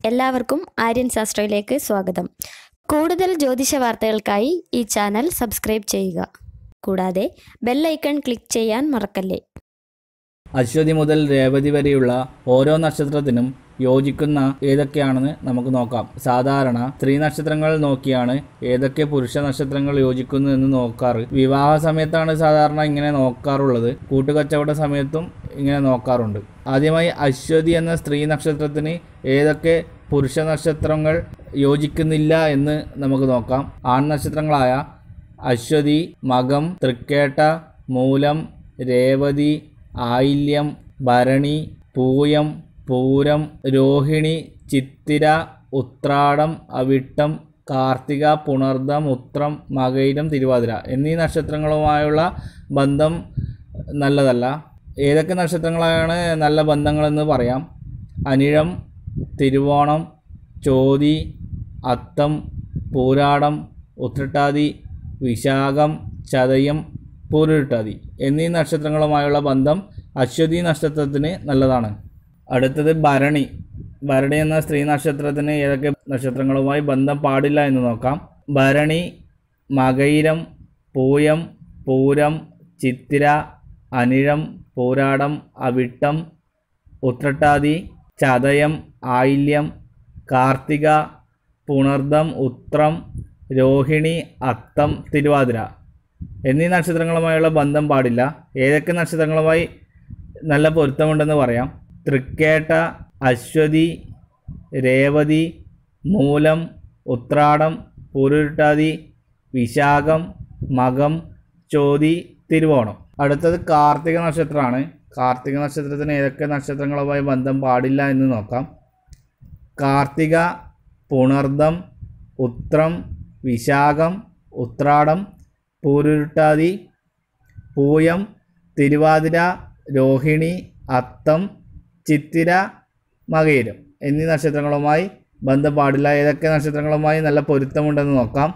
എല്ലാവർക്കും ആര്യൻ ശാസ്ത്രയിലേക്ക് സ്വാഗതം കൂടുതൽ ജ്യോതിഷ വാർത്തകൾക്കായി ഈ ചാനൽ സബ്സ്ക്രൈബ് ചെയ്യുക കൂടാതെ ബെല്ലൈക്കൺ ക്ലിക്ക് ചെയ്യാൻ മറക്കല്ലേ അശ്വതി മുതൽ രേവതി വരെയുള്ള ഓരോ നക്ഷത്രത്തിനും യോജിക്കുന്ന ഏതൊക്കെയാണെന്ന് നമുക്ക് നോക്കാം സാധാരണ സ്ത്രീ നക്ഷത്രങ്ങൾ നോക്കിയാണ് ഏതൊക്കെ പുരുഷ നക്ഷത്രങ്ങൾ യോജിക്കുന്നു എന്ന് നോക്കാറ് വിവാഹ സമയത്താണ് സാധാരണ ഇങ്ങനെ നോക്കാറുള്ളത് കൂട്ടുകച്ചവട സമയത്തും ഇങ്ങനെ നോക്കാറുണ്ട് ആദ്യമായി അശ്വതി എന്ന സ്ത്രീ നക്ഷത്രത്തിന് ഏതൊക്കെ പുരുഷ നക്ഷത്രങ്ങൾ യോജിക്കുന്നില്ല എന്ന് നമുക്ക് നോക്കാം ആൺ നക്ഷത്രങ്ങളായ അശ്വതി മകം തൃക്കേട്ട മൂലം രേവതി ആയില്യം ഭരണി പൂയം പൂരം രോഹിണി ചിത്തിര ഉത്രാടം അവിട്ടം കാർത്തിക പുണർദം ഉത്രം മകയിരം തിരുവാതിര എന്നീ നക്ഷത്രങ്ങളുമായുള്ള ബന്ധം നല്ലതല്ല ഏതൊക്കെ നക്ഷത്രങ്ങളാണ് നല്ല ബന്ധങ്ങളെന്ന് പറയാം അനിഴം തിരുവോണം ചോതി അത്തം പൂരാടം ഉത്രട്ടാതി വിശാഖം ചതയം പൂരുരുട്ടാതി എന്നീ നക്ഷത്രങ്ങളുമായുള്ള ബന്ധം അശ്വതി നക്ഷത്രത്തിന് നല്ലതാണ് അടുത്തത് ഭരണി ഭരണി എന്ന സ്ത്രീ നക്ഷത്രത്തിന് ഏതൊക്കെ നക്ഷത്രങ്ങളുമായി ബന്ധം പാടില്ല എന്ന് നോക്കാം ഭരണി മകയിരം പൂയം പൂരം ചിത്തിര അനിഴം പൂരാടം അവിട്ടം ഉത്രട്ടാതി ചതയം ആയില്യം കാർത്തിക പുണർദം ഉത്രം രോഹിണി അത്തം തിരുവാതിര എന്നീ നക്ഷത്രങ്ങളുമായുള്ള ബന്ധം പാടില്ല ഏതൊക്കെ നക്ഷത്രങ്ങളുമായി നല്ല പൊരുത്തമുണ്ടെന്ന് പറയാം തൃക്കേട്ട അശ്വതി രേവതി മൂലം ഉത്രാടം പൂരുരുട്ടാതി വിശാഖം മകം ചോതി തിരുവോണം അടുത്തത് കാർത്തിക നക്ഷത്രമാണ് കാർത്തിക നക്ഷത്രത്തിന് ഏതൊക്കെ നക്ഷത്രങ്ങളുമായി ബന്ധം പാടില്ല എന്ന് നോക്കാം കാർത്തിക പുണർദം ഉത്രം വിശാഖം ഉത്രാടം പൂരുരുട്ടാതി പൂയം തിരുവാതിര രോഹിണി അത്തം ചിത്തിര മകയിരം എന്നീ നക്ഷത്രങ്ങളുമായി ബന്ധം പാടില്ല ഏതൊക്കെ നക്ഷത്രങ്ങളുമായി നല്ല പൊരുത്തമുണ്ടെന്ന് നോക്കാം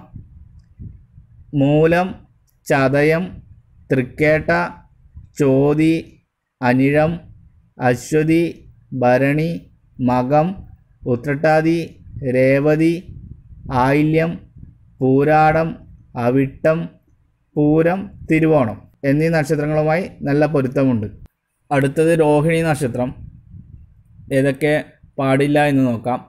മൂലം ചതയം തൃക്കേട്ട ചോതി അനിഴം അശ്വതി ഭരണി മകം ഉത്രട്ടാതി രേവതി ആയില്യം പൂരാടം അവിട്ടം പൂരം തിരുവോണം എന്നീ നക്ഷത്രങ്ങളുമായി നല്ല പൊരുത്തമുണ്ട് അടുത്തത് രോഹിണി നക്ഷത്രം ഏതൊക്കെ പാടില്ല എന്ന് നോക്കാം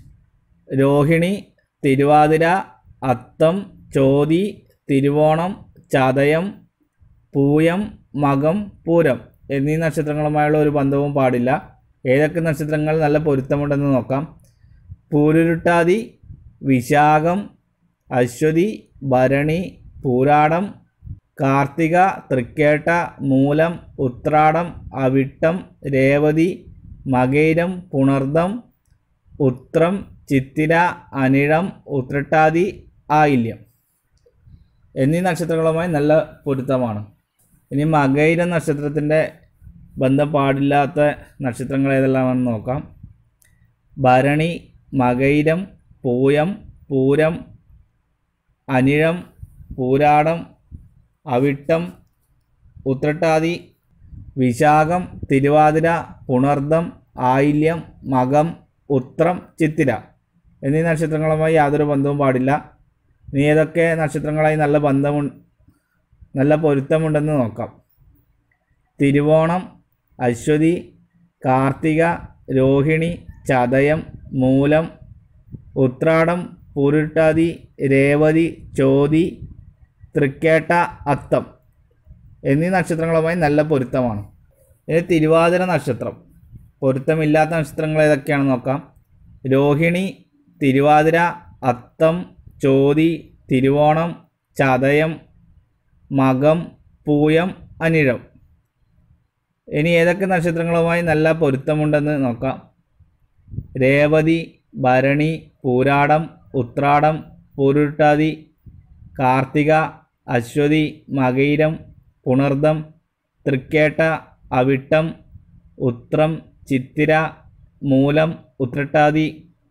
രോഹിണി തിരുവാതിര അത്തം ചോതി തിരുവോണം ചതയം പൂയം മകം പൂരം എന്നീ നക്ഷത്രങ്ങളുമായുള്ള ഒരു ബന്ധവും പാടില്ല ഏതൊക്കെ നക്ഷത്രങ്ങൾ നല്ല പൊരുത്തമുണ്ടെന്ന് നോക്കാം പൂരുരുട്ടാതി വിശാഖം അശ്വതി ഭരണി പൂരാടം കാർത്തിക തൃക്കേട്ട മൂലം ഉത്രാടം അവിട്ടം രേവതി മകയിരം പുണർദം ഉത്രം ചിത്തിര അനിഴം ഉത്രട്ടാതി ആയില്യം എന്നീ നക്ഷത്രങ്ങളുമായി നല്ല പൊരുത്തമാണ് ഇനി മകയിരം നക്ഷത്രത്തിൻ്റെ ബന്ധം പാടില്ലാത്ത നക്ഷത്രങ്ങൾ ഏതെല്ലാമാണെന്ന് നോക്കാം ഭരണി മകയിരം പൂയം പൂരം അനിഴം പൂരാടം അവിട്ടം ഉത്രട്ടാതി വിശാഖം തിരുവാതിര പുണർദം ആയില്യം മകം ഉത്രം ചിത്തിര എന്നീ നക്ഷത്രങ്ങളുമായി യാതൊരു ബന്ധവും പാടില്ല നീ ഏതൊക്കെ നക്ഷത്രങ്ങളായി നല്ല ബന്ധമു നല്ല പൊരുത്തമുണ്ടെന്ന് നോക്കാം തിരുവോണം അശ്വതി കാർത്തിക രോഹിണി ചതയം മൂലം ഉത്രാടം പൂരുട്ടാതി രേവതി ചോതി തൃക്കേട്ട അത്തം എന്നീ നക്ഷത്രങ്ങളുമായി നല്ല പൊരുത്തമാണ് ഇനി തിരുവാതിര നക്ഷത്രം പൊരുത്തമില്ലാത്ത നക്ഷത്രങ്ങൾ ഏതൊക്കെയാണെന്ന് നോക്കാം രോഹിണി തിരുവാതിര അത്തം ചോതി തിരുവോണം ചതയം മകം പൂയം അനിഴം ഇനി ഏതൊക്കെ നക്ഷത്രങ്ങളുമായി നല്ല പൊരുത്തമുണ്ടെന്ന് നോക്കാം രേവതി ഭരണി പൂരാടം ഉത്രാടം പൂരുട്ടാതി കാർത്തിക അശ്വതി മകയിരം പുണർദം തൃക്കേട്ട അവിട്ടം ഉത്രം ചിത്തിര മൂലം ഉത്രട്ടാതി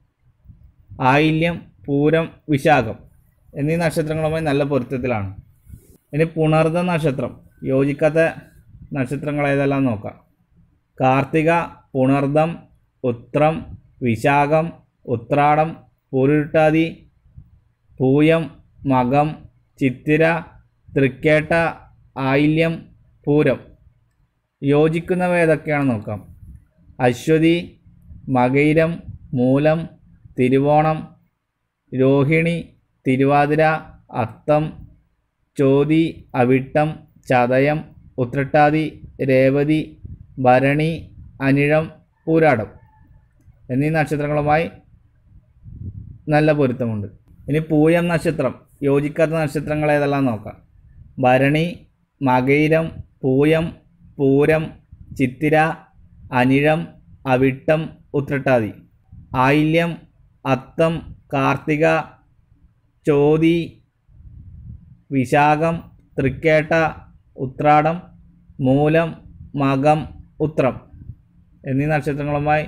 ആയില്യം പൂരം വിശാഖം എന്നീ നക്ഷത്രങ്ങളുമായി നല്ല പൊരുത്തത്തിലാണ് ഇനി പുണർദ നക്ഷത്രം യോജിക്കാത്ത നക്ഷത്രങ്ങൾ ഏതെല്ലാം നോക്കാം കാർത്തിക പുണർദം ഉത്രം വിശാഖം ഉത്രാടം പൂരുരുട്ടാതി പൂയം മകം ചിത്തിര തൃക്കേട്ട ആയില്യം പൂരം യോജിക്കുന്നവ ഏതൊക്കെയാണെന്ന് നോക്കാം അശ്വതി മകയിരം മൂലം തിരുവോണം രോഹിണി തിരുവാതിര അത്തം ചോതി അവിട്ടം ചതയം ഉത്രട്ടാതി രേവതി ഭരണി അനിഴം പൂരാടം എന്നീ നക്ഷത്രങ്ങളുമായി നല്ല പൊരുത്തമുണ്ട് ഇനി പൂയം നക്ഷത്രം യോജിക്കാത്ത നക്ഷത്രങ്ങൾ ഏതെല്ലാം നോക്കാം ഭരണി മകയിരം പൂയം പൂരം ചിത്തിര അനിഴം അവിട്ടം ഉത്രട്ടാതി ആയില്യം അത്തം കാർത്തിക ചോതി വിശാഖം തൃക്കേട്ട ഉത്രാടം മൂലം മകം ഉത്രം എന്നീ നക്ഷത്രങ്ങളുമായി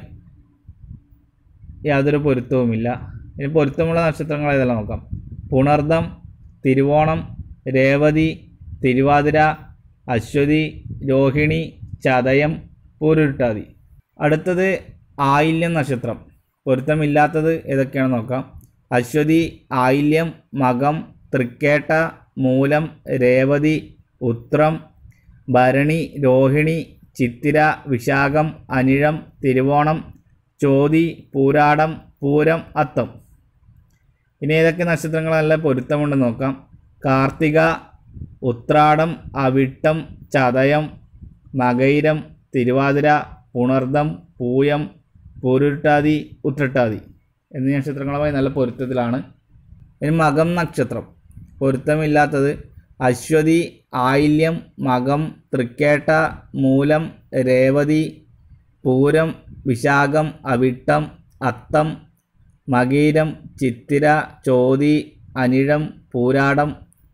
യാതൊരു പൊരുത്തവുമില്ല ഇനി പൊരുത്തമുള്ള നക്ഷത്രങ്ങൾ ഏതെല്ലാം നോക്കാം പുണർദം തിരുവോണം രേവതി തിരുവാതിര അശ്വതി രോഹിണി ചതയം പൂരുരുട്ടാതി അടുത്തത് ആയില്യം നക്ഷത്രം പൊരുത്തമില്ലാത്തത് ഏതൊക്കെയാണെന്ന് നോക്കാം അശ്വതി ആയില്യം മകം തൃക്കേട്ട മൂലം രേവതി ഉത്രം ഭരണി രോഹിണി ചിത്തിര വിശാഖം അനിഴം തിരുവോണം ചോതി പൂരാടം പൂരം അത്തം ഇനി ഏതൊക്കെ നക്ഷത്രങ്ങളല്ല പൊരുത്തമുണ്ടെന്ന് നോക്കാം കാർത്തിക ഉത്രാടം അവിട്ടം ചതയം മകയിരം തിരുവാതിര പുണർദം പൂയം പൂരുരുട്ടാതി ഉത്രട്ടാതി എന്നീ നക്ഷത്രങ്ങളുമായി നല്ല പൊരുത്തത്തിലാണ് ഇനി മകം നക്ഷത്രം പൊരുത്തമില്ലാത്തത് അശ്വതി ആയില്യം മകം തൃക്കേട്ട മൂലം രേവതി പൂരം വിശാഖം അവിട്ടം അത്തം മകീരം ചിത്തിര ചോതി അനിഴം പൂരാടം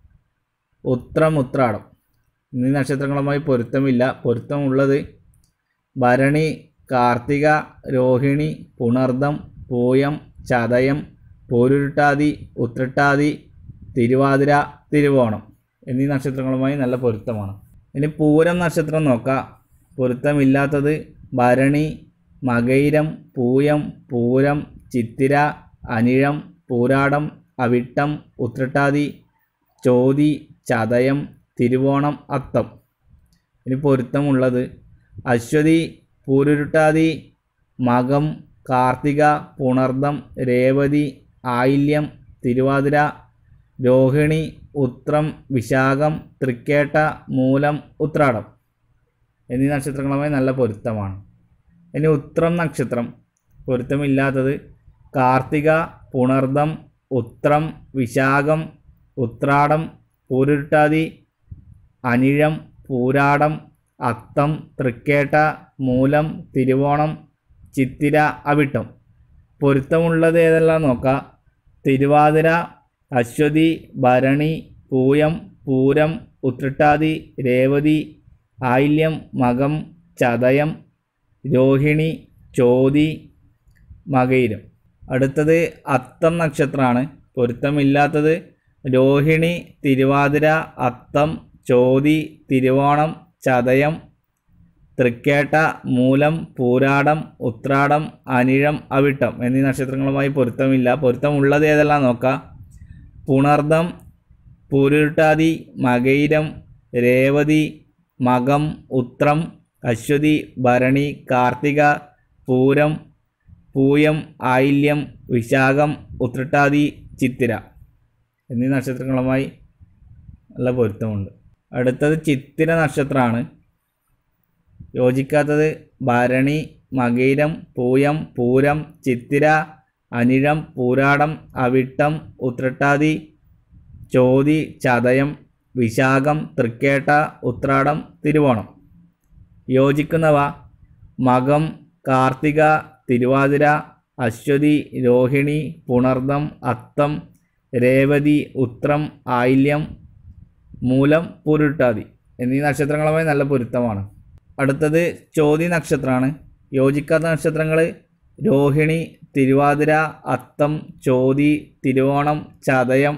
ഉത്രം ഉത്രാടം എന്നീ നക്ഷത്രങ്ങളുമായി പൊരുത്തമില്ല പൊരുത്തമുള്ളത് ഭരണി കാർത്തിക രോഹിണി പുണർദം പൂയം ചതയം പോരുരുട്ടാതി ഉത്രട്ടാതി തിരുവാതിര തിരുവോണം എന്നീ നക്ഷത്രങ്ങളുമായി നല്ല പൊരുത്തമാണ് ഇനി പൂരം നക്ഷത്രം നോക്കാം പൊരുത്തമില്ലാത്തത് ഭരണി മകയിരം പൂയം പൂരം ചിത്തിര അനിഴം പൂരാടം അവിട്ടം ഉത്രട്ടാതി ചോതി ചതയം തിരുവോണം അത്തം ഇനി പൊരുത്തമുള്ളത് അശ്വതി പൂരുരുട്ടാതി മകം കാർത്തിക പുണർദം രേവതി ആയില്യം തിരുവാതിര രോഹിണി ഉത്രം വിശാഖം തൃക്കേട്ട മൂലം ഉത്രാടം എന്നീ നക്ഷത്രങ്ങളുമായി നല്ല പൊരുത്തമാണ് ഇനി ഉത്രം നക്ഷത്രം പൊരുത്തമില്ലാത്തത് കാർത്തിക പുണർദം ഉത്രം വിശാഖം ഉത്രാടം പൂരുരുട്ടാതി അനിഴം പൂരാടം അത്തം തൃക്കേട്ട മൂലം തിരുവോണം ചിത്തിര അവിട്ടം പൊരുത്തമുള്ളത് ഏതെല്ലാം നോക്കാം തിരുവാതിര അശ്വതി ഭരണി പൂയം പൂരം ഉത്രട്ടാതി രേവതി ആയില്യം മകം ചതയം രോഹിണി ചോതി മകയിരം അടുത്തത് അത്തം നക്ഷത്രമാണ് പൊരുത്തമില്ലാത്തത് രോഹിണി തിരുവാതിര അത്തം ചോതി തിരുവോണം ചതയം തൃക്കേട്ട മൂലം പൂരാടം ഉത്രാടം അനിഴം അവിട്ടം എന്നീ നക്ഷത്രങ്ങളുമായി പൊരുത്തമില്ല പൊരുത്തമുള്ളത് ഏതെല്ലാം നോക്കാം പുണർദം പൂരുരുട്ടാതി മകയിരം രേവതി മകം ഉത്രം അശ്വതി ഭരണി കാർത്തിക പൂരം പൂയം ആയില്യം വിശാഖം ഉത്രട്ടാതി ചിത്തിര എന്നീ നക്ഷത്രങ്ങളുമായി നല്ല പൊരുത്തമുണ്ട് അടുത്തത് ചിത്തിര നക്ഷത്രമാണ് യോജിക്കാത്തത് ഭരണി മകയിരം പൂയം പൂരം ചിത്തിര അനിഴം പൂരാടം അവിട്ടം ഉത്രട്ടാതി ചോതി ചതയം വിശാഖം തൃക്കേട്ട ഉത്രാടം തിരുവോണം യോജിക്കുന്നവ മകം കാർത്തിക തിരുവാതിര അശ്വതി രോഹിണി പുണർദം അത്തം രേവതി ഉത്രം ആയില്യം മൂലം പൂരുട്ടാതി എന്നീ നക്ഷത്രങ്ങളുമായി നല്ല പൊരുത്തമാണ് അടുത്തത് ചോതി നക്ഷത്രമാണ് യോജിക്കാത്ത നക്ഷത്രങ്ങൾ രോഹിണി തിരുവാതിര അത്തം ചോതി തിരുവോണം ചതയം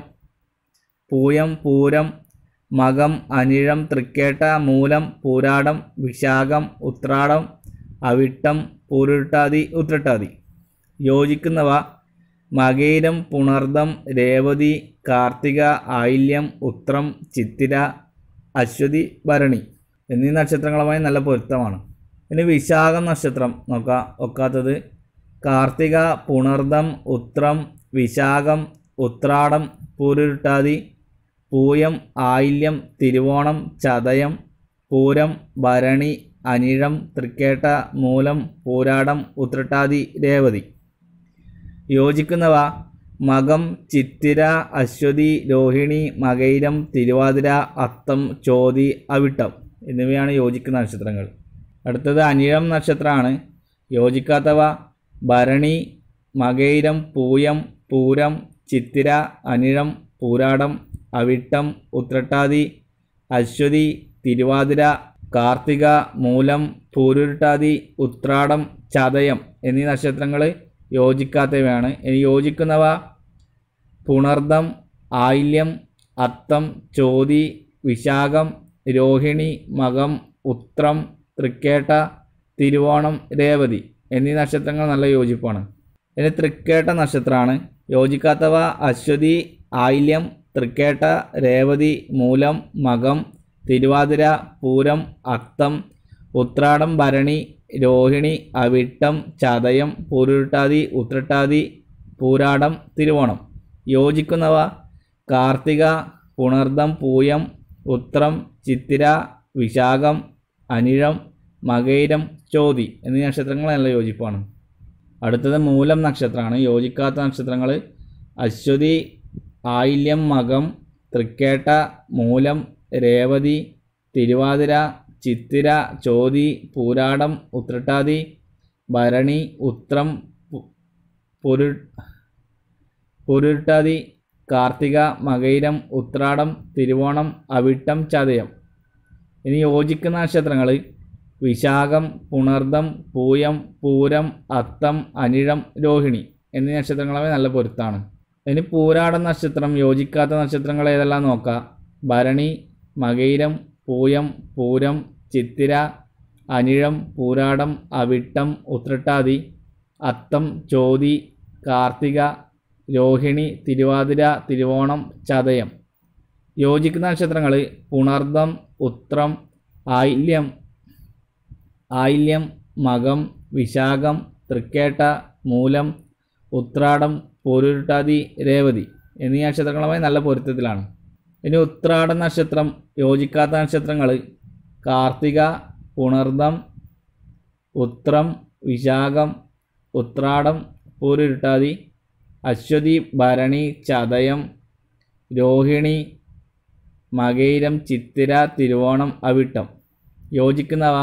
പൂയം പൂരം മകം അനിഴം തൃക്കേട്ട മൂലം പൂരാടം വിശാഖം ഉത്രാടം അവിട്ടം പൂരുരുട്ടാതി ഉത്രട്ടാതി യോജിക്കുന്നവ മകയിരം പുണർദം രേവതി കാർത്തിക ആയില്യം ഉത്രം ചിത്തിര അശ്വതി ഭരണി എന്നീ നക്ഷത്രങ്ങളുമായി നല്ല പൊരുത്തമാണ് ഇനി വിശാഖം നക്ഷത്രം നോക്കാം ഒക്കാത്തത് കാർത്തിക പുണർദം ഉത്രം വിശാഖം ഉത്രാടം പൂരുരുട്ടാതി പൂയം ആയില്യം തിരുവോണം ചതയം പൂരം ഭരണി അനിഴം തൃക്കേട്ട മൂലം പൂരാടം ഉത്രട്ടാതി രേവതി യോജിക്കുന്നവ മകം ചിത്തിര അശ്വതി രോഹിണി മകൈരം തിരുവാതിര അത്തം ചോതി അവിട്ടം എന്നിവയാണ് യോജിക്കുന്ന നക്ഷത്രങ്ങൾ അടുത്തത് അനിഴം നക്ഷത്രമാണ് യോജിക്കാത്തവ ഭരണി മകൈരം പൂയം പൂരം ചിത്തിര അനിഴം പൂരാടം അവിട്ടം ഉത്രട്ടാതി അശ്വതി തിരുവാതിര കാർത്തിക മൂലം പൂരുരുട്ടാതി ഉത്രാടം ചതയം എന്നീ നക്ഷത്രങ്ങൾ യോജിക്കാത്തവയാണ് ഇനി യോജിക്കുന്നവ പുണർദം ആയില്യം അത്തം ചോതി വിശാഖം രോഹിണി മകം ഉത്രം തൃക്കേട്ട തിരുവോണം രേവതി എന്നീ നക്ഷത്രങ്ങൾ നല്ല യോജിപ്പാണ് ഇനി തൃക്കേട്ട നക്ഷത്രമാണ് യോജിക്കാത്തവ അശ്വതി ആയില്യം തൃക്കേട്ട രേവതി മൂലം മകം തിരുവാതിര പൂരം അത്തം ഉത്രാടം ഭരണി രോഹിണി അവിട്ടം ചതയം പൂരുരുട്ടാതി ഉത്രട്ടാതി പൂരാടം തിരുവോണം യോജിക്കുന്നവ കാർത്തിക പുണർദം പൂയം ഉത്രം ചിത്തിര വിശാഖം അനിഴം മകൈരം ചോതി എന്നീ നക്ഷത്രങ്ങൾ നല്ല യോജിപ്പാണ് അടുത്തത് മൂലം നക്ഷത്രമാണ് യോജിക്കാത്ത നക്ഷത്രങ്ങൾ അശ്വതി ആയില്യം മകം തൃക്കേട്ട മൂലം രേവതി തിരുവാതിര ചിത്തിര ചോതി പൂരാടം ഉത്രട്ടാതി ഭരണി ഉത്രം പു- പുരു പുരുട്ടാതി കാർത്തിക മകൈരം ഉത്രാടം തിരുവോണം അവിട്ടം ചതയം ഇനി യോജിക്കുന്ന നക്ഷത്രങ്ങൾ വിശാഖം പുണർദം പൂയം പൂരം അത്തം അനിഴം രോഹിണി എന്നീ നക്ഷത്രങ്ങളുമായി നല്ല പൊരുത്താണ് ഇനി പൂരാടം നക്ഷത്രം യോജിക്കാത്ത നക്ഷത്രങ്ങൾ ഏതെല്ലാം നോക്കാം ഭരണി മകൈരം പൂയം പൂരം ചിത്തിര അനിഴം പൂരാടം അവിട്ടം ഉത്രട്ടാതി അത്തം ചോതി കാർത്തിക രോഹിണി തിരുവാതിര തിരുവോണം ചതയം യോജിക്കുന്ന നക്ഷത്രങ്ങൾ പുണർദം ഉത്രം ആയില്യം ആയില്യം മകം വിശാഖം തൃക്കേട്ട മൂലം ഉത്രാടം പൂരുരുട്ടാതി രേവതി എന്നീ നക്ഷത്രങ്ങളുമായി നല്ല പൊരുത്തത്തിലാണ് ഇനി ഉത്രാട നക്ഷത്രം യോജിക്കാത്ത നക്ഷത്രങ്ങൾ കാർത്തിക പുണർദം ഉത്രം വിശാഖം ഉത്രാടം പൂരുരുട്ടാതി അശ്വതി ഭരണി ചതയം രോഹിണി മകൈരം ചിത്തിര തിരുവോണം അവിട്ടം യോജിക്കുന്നവ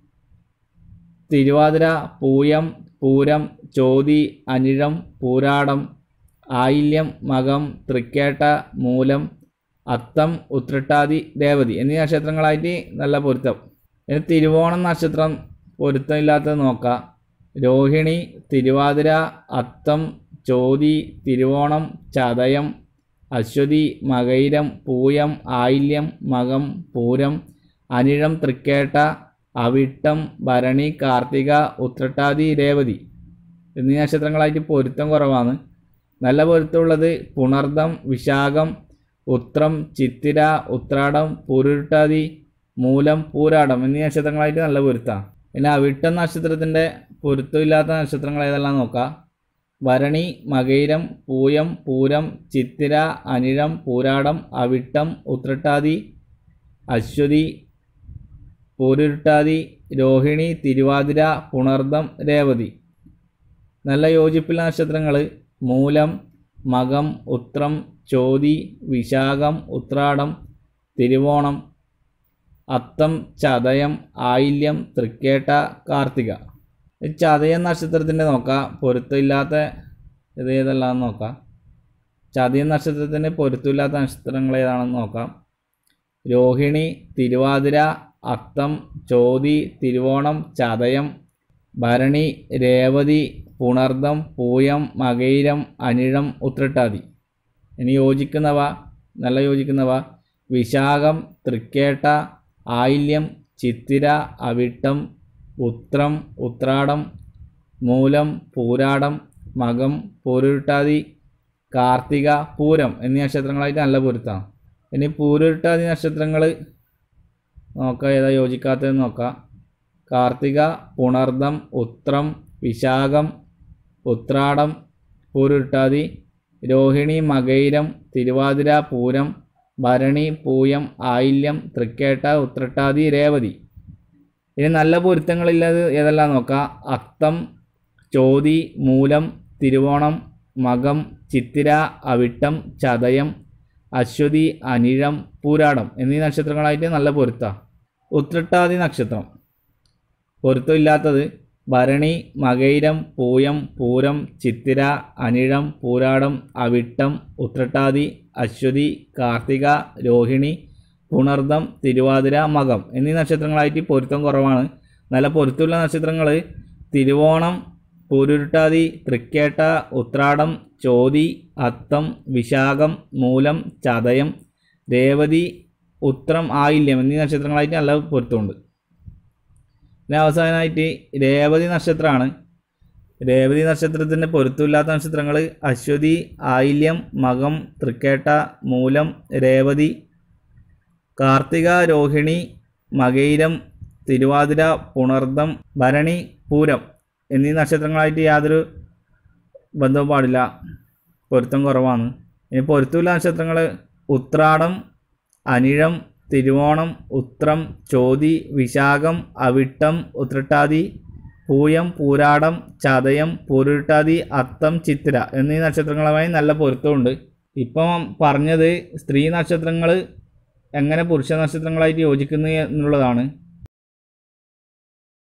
തിരുവാതിര പൂയം പൂരം ചോതി അനിഴം പൂരാടം ആയില്യം മകം തൃക്കേട്ട മൂലം അത്തം ഉത്രട്ടാതി രേവതി എന്നീ നക്ഷത്രങ്ങളായിട്ട് നല്ല പൊരുത്തം ഇനി തിരുവോണം നക്ഷത്രം പൊരുത്തമില്ലാത്തത് നോക്കാം രോഹിണി തിരുവാതിര അത്തം ചോതി തിരുവോണം ചതയം അശ്വതി മകൈരം പൂയം ആയില്യം മകം പൂരം അനിഴം തൃക്കേട്ട അവിട്ടം ഭരണി കാർത്തിക ഉത്രട്ടാതി രേവതി എന്നീ നക്ഷത്രങ്ങളായിട്ട് പൊരുത്തം കുറവാണ് നല്ല പൊരുത്തമുള്ളത് പുണർദം വിശാഖം ഉത്രം ചിത്തിര ഉത്രാടം പൂരുരുട്ടാതി മൂലം പൂരാടം എന്നീ നക്ഷത്രങ്ങളായിട്ട് നല്ല പൊരുത്താണ് പിന്നെ അവിട്ടം നക്ഷത്രത്തിൻ്റെ പൊരുത്തമില്ലാത്ത നക്ഷത്രങ്ങൾ ഏതെല്ലാം നോക്കാം ഭരണി മകൈരം പൂയം പൂരം ചിത്തിര അനിഴം പൂരാടം അവിട്ടം ഉത്രട്ടാതി അശ്വതി പൂരുരുട്ടാതി രോഹിണി തിരുവാതിര പുണർദം രേവതി നല്ല യോജിപ്പുള്ള നക്ഷത്രങ്ങൾ മൂലം മകം ഉത്രം ചോതി വിശാഖം ഉത്രാടം തിരുവോണം അത്തം ചതയം ആയില്യം തൃക്കേട്ട കാർത്തിക ഈ ചതയം നക്ഷത്രത്തിൻ്റെ നോക്കാം പൊരുത്തമില്ലാത്ത ഇത് ഏതെല്ലാം നോക്കാം ചതയം നക്ഷത്രത്തിന് പൊരുത്തമില്ലാത്ത നക്ഷത്രങ്ങൾ ഏതാണെന്ന് നോക്കാം രോഹിണി തിരുവാതിര അത്തം ചോതി തിരുവോണം ചതയം ഭരണി രേവതി പുണർദം പൂയം മകൈരം അനിഴം ഉത്രട്ടാതി ഇനി യോജിക്കുന്നവ നല്ല യോജിക്കുന്നവ വിശാഖം തൃക്കേട്ട ആയില്യം ചിത്തിര അവിട്ടം ഉത്രം ഉത്രാടം മൂലം പൂരാടം മകം പൂരുരുട്ടാതി കാർത്തിക പൂരം എന്നീ നക്ഷത്രങ്ങളായിട്ട് നല്ല പൊരുത്താണ് ഇനി പൂരുരുട്ടാതി നക്ഷത്രങ്ങൾ നോക്കാം ഏതാ യോജിക്കാത്തതെന്ന് നോക്കാം കാർത്തിക പുണർദം ഉത്രം വിശാഖം ഉത്രാടം പൂരുരുട്ടാതി രോഹിണി മകൈരം തിരുവാതിര പൂരം ഭരണി പൂയം ആയില്യം തൃക്കേട്ട ഉത്രട്ടാതി രേവതി ഇനി നല്ല പൊരുത്തങ്ങളില്ലാതെ ഏതെല്ലാം നോക്കാം അത്തം ചോതി മൂലം തിരുവോണം മകം ചിത്തിര അവിട്ടം ചതയം അശ്വതി അനിഴം പൂരാടം എന്നീ നക്ഷത്രങ്ങളായിട്ട് നല്ല പൊരുത്താണ് ഉത്രട്ടാതി നക്ഷത്രം പൊരുത്തമില്ലാത്തത് ഭരണി മകൈരം പൂയം പൂരം ചിത്തിര അനിഴം പൂരാടം അവിട്ടം ഉത്രട്ടാതി അശ്വതി കാർത്തിക രോഹിണി പുണർദം തിരുവാതിര മകം എന്നീ നക്ഷത്രങ്ങളായിട്ട് പൊരുത്തം കുറവാണ് നല്ല പൊരുത്തമുള്ള നക്ഷത്രങ്ങൾ തിരുവോണം പൂരുരുട്ടാതി തൃക്കേട്ട ഉത്രാടം ചോതി അത്തം വിശാഖം മൂലം ചതയം രേവതി ഉത്രം ആയില്യം എന്നീ നക്ഷത്രങ്ങളായിട്ട് നല്ല പൊരുത്തമുണ്ട് പിന്നെ അവസാനമായിട്ട് രേവതി നക്ഷത്രമാണ് രേവതി നക്ഷത്രത്തിൻ്റെ പൊരുത്തമില്ലാത്ത നക്ഷത്രങ്ങൾ അശ്വതി ആയില്യം മകം തൃക്കേട്ട മൂലം രേവതി കാർത്തിക രോഹിണി മകൈരം തിരുവാതിര പുണർദം ഭരണി പൂരം എന്നീ നക്ഷത്രങ്ങളായിട്ട് യാതൊരു ബന്ധവും പാടില്ല പൊരുത്തം കുറവാണ് ഇനി പൊരുത്തമില്ല നക്ഷത്രങ്ങൾ ഉത്രാടം അനിഴം തിരുവോണം ഉത്രം ചോതി വിശാഖം അവിട്ടം ഉത്രട്ടാതി പൂയം പൂരാടം ചതയം പൂരുരുട്ടാതി അത്തം ചിത്തിര എന്നീ നക്ഷത്രങ്ങളുമായി നല്ല പൊരുത്തമുണ്ട് ഇപ്പം പറഞ്ഞത് സ്ത്രീ നക്ഷത്രങ്ങൾ എങ്ങനെ പുരുഷ നക്ഷത്രങ്ങളായിട്ട് യോജിക്കുന്നു എന്നുള്ളതാണ്